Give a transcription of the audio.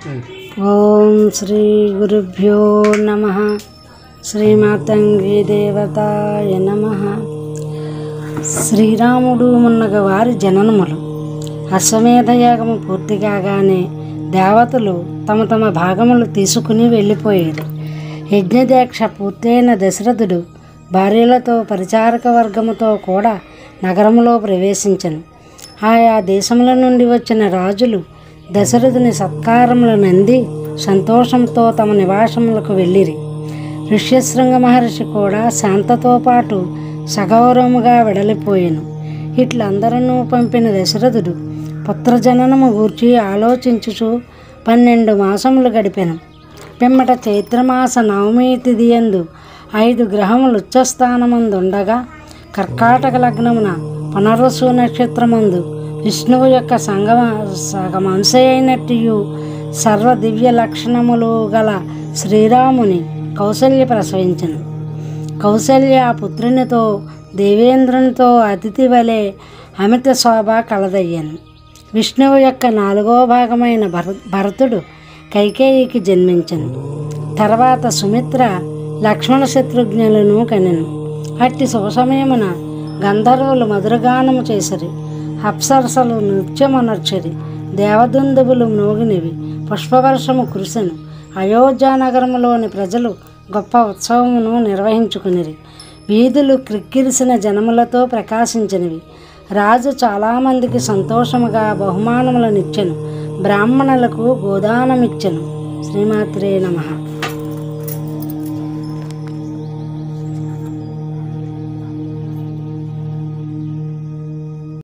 ఓం శ్రీ గురుభ్యో నమ శ్రీమాతంగి దేవతాయ నమ శ్రీరాముడు మున్నగ వారి జననములు అశ్వమేధ యాగము పూర్తి కాగానే దేవతలు తమ తమ భాగములు తీసుకుని వెళ్ళిపోయారు యజ్ఞదీక్ష పూర్తయిన దశరథుడు భార్యలతో పరిచారక వర్గముతో కూడా నగరములో ప్రవేశించను ఆయా దేశముల నుండి వచ్చిన రాజులు దశరథుని సత్కారములను అంది సంతోషంతో తమ నివాసములకు వెళ్ళిరి ఋష్యశృంగ మహర్షి కూడా శాంతతో పాటు సగౌరవముగా వెడలిపోయెను ఇట్లందరూ పంపిన దశరథుడు పుత్రజననము గూర్చి ఆలోచించుచు పన్నెండు మాసములు గడిపెను పిమ్మట చైత్రమాస నవమి తిథి యందు ఐదు గ్రహములు ఉచ్చస్థానమందుండగా కర్కాటక లగ్నమున పునర్వసు నక్షత్రమందు విష్ణువు యొక్క సంగమ సగమంశ అయినట్టు సర్వ దివ్య లక్షణములు గల శ్రీరాముని కౌసల్య ప్రసవించను కౌసల్య ఆ పుత్రునితో దేవేంద్రునితో అతిథి వలె అమిత శోభ కలదయ్యను విష్ణువు యొక్క నాలుగో భాగమైన భర భరతుడు కైకేయికి జన్మించను తర్వాత సుమిత్ర లక్ష్మణ శత్రుఘ్నులను కనెను అట్టి శుభ సమయమున గంధర్వులు మధురగానము చేసిరి అప్సరసలు నృత్యమనర్చరి దేవదుందుబులు మ్రోగినవి పుష్పవర్షము కురిసెను అయోధ్య నగరములోని ప్రజలు గొప్ప ఉత్సవమును నిర్వహించుకునిరి వీధులు క్రిక్కిరిసిన జనములతో ప్రకాశించినవి రాజు చాలామందికి సంతోషముగా బహుమానములనిచ్చెను బ్రాహ్మణులకు గోదానమిచ్చెను శ్రీమాత్రే నమః